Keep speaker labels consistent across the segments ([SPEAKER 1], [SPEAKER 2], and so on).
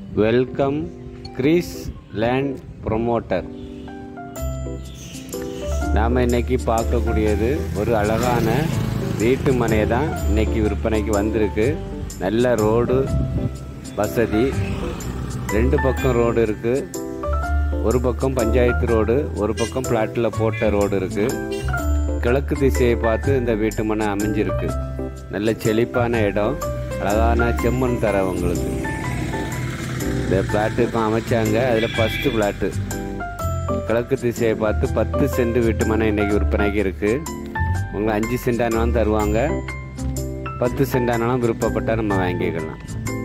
[SPEAKER 1] welcome Greece land promoter நாம் இன்னைக்கு பார்க்கக்கூடியது ஒரு அழகான வீட்டு மனை தான் இன்னைக்கு விற்பனைக்கு வந்திருக்கு நல்ல ரோடு வசதி ரெண்டு பக்கம் ரோடு இருக்குது ஒரு பக்கம் பஞ்சாயத்து ரோடு ஒரு பக்கம் பிளாட்டில் போட்ட ரோடு இருக்குது கிழக்கு திசையை பார்த்து இந்த வீட்டு மனை அமைஞ்சிருக்கு நல்ல செழிப்பான இடம் அழகான செம்மண் தர உங்களுக்கு இந்த பிளாட்டு இப்போ அமைச்சாங்க அதில் ஃபஸ்ட்டு பிளாட்டு கிழக்கு திசையை பார்த்து பத்து சென்ட் வீட்டு மனை இன்றைக்கி விற்பனைக்கு இருக்குது உங்களுக்கு அஞ்சு சென்டானாலும் தருவாங்க பத்து சென்டானாலும் விருப்பப்பட்டால் நம்ம வாங்கிக்கலாம்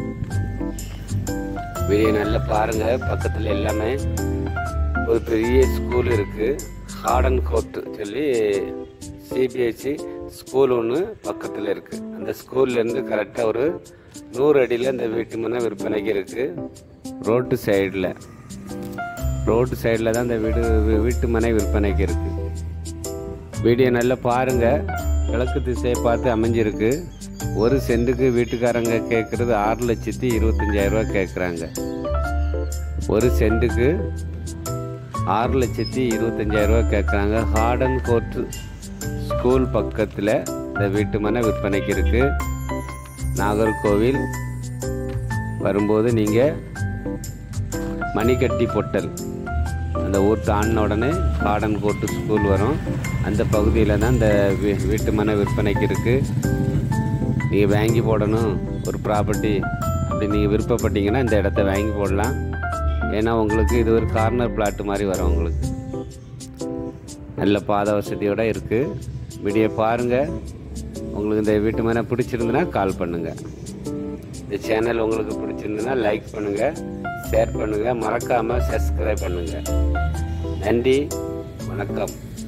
[SPEAKER 1] வீடியோ நல்லா பாருங்கள் பக்கத்தில் எல்லாமே ஒரு பெரிய ஸ்கூல் இருக்குது ஹார்டன் கோர்ட்டு சொல்லி சிபிஎஸ்சி ஸ்கூல் ஒன்று பக்கத்தில் இருக்குது அந்த ஸ்கூல்லேருந்து கரெக்டாக ஒரு நூறு அடியில் இந்த வீட்டு மனை விற்பனைக்கு இருக்குது ரோட்டு சைடில் ரோட்டு சைடில் தான் இந்த வீடு வீ- வீட்டு மனை விற்பனைக்கு இருக்குது வீடியோ நல்லா பாருங்கள் கிழக்கு திசையை பார்த்து அமைஞ்சிருக்கு ஒரு சென்ட்டுக்கு வீட்டுக்காரங்க கேட்குறது ஆறு லட்சத்தி இருபத்தஞ்சாயிரரூவா கேட்குறாங்க ஒரு சென்ட்டுக்கு ஆறு லட்சத்தி இருபத்தஞ்சாயிரரூவா கேட்குறாங்க ஹார்டன் கோர்ட் ஸ்கூல் பக்கத்தில் இந்த வீட்டு மனை விற்பனைக்கு இருக்குது நாகர்கோவில் வரும்போது நீங்கள் மணிக்கட்டி பொட்டல் அந்த ஊர் தாண்டின உடனே கார்டன் கோட்டு ஸ்கூல் வரும் அந்த பகுதியில் தான் இந்த வீ- வீட்டு மனை விற்பனைக்கு இருக்குது நீங்கள் வாங்கி போடணும் ஒரு ப்ராப்பர்ட்டி அப்படி நீங்கள் விருப்பப்பட்டீங்கன்னா இந்த இடத்த வாங்கி போடலாம் ஏன்னா உங்களுக்கு இது ஒரு கார்னர் பிளாட் மாதிரி வரும் உங்களுக்கு நல்ல பாத வசதியோடு இருக்குது வீடியோ பாருங்கள் உங்களுக்கு இந்த வீட்டு மனை பிடிச்சிருந்துன்னா கால் பண்ணுங்கள் இந்த சேனல் உங்களுக்கு பிடிச்சிருந்ததுன்னா லைக் பண்ணுங்கள் ஷேர் பண்ணுங்கள் மறக்காமல் சப்ஸ்கிரைப் பண்ணுங்கள் நன்றி வணக்கம்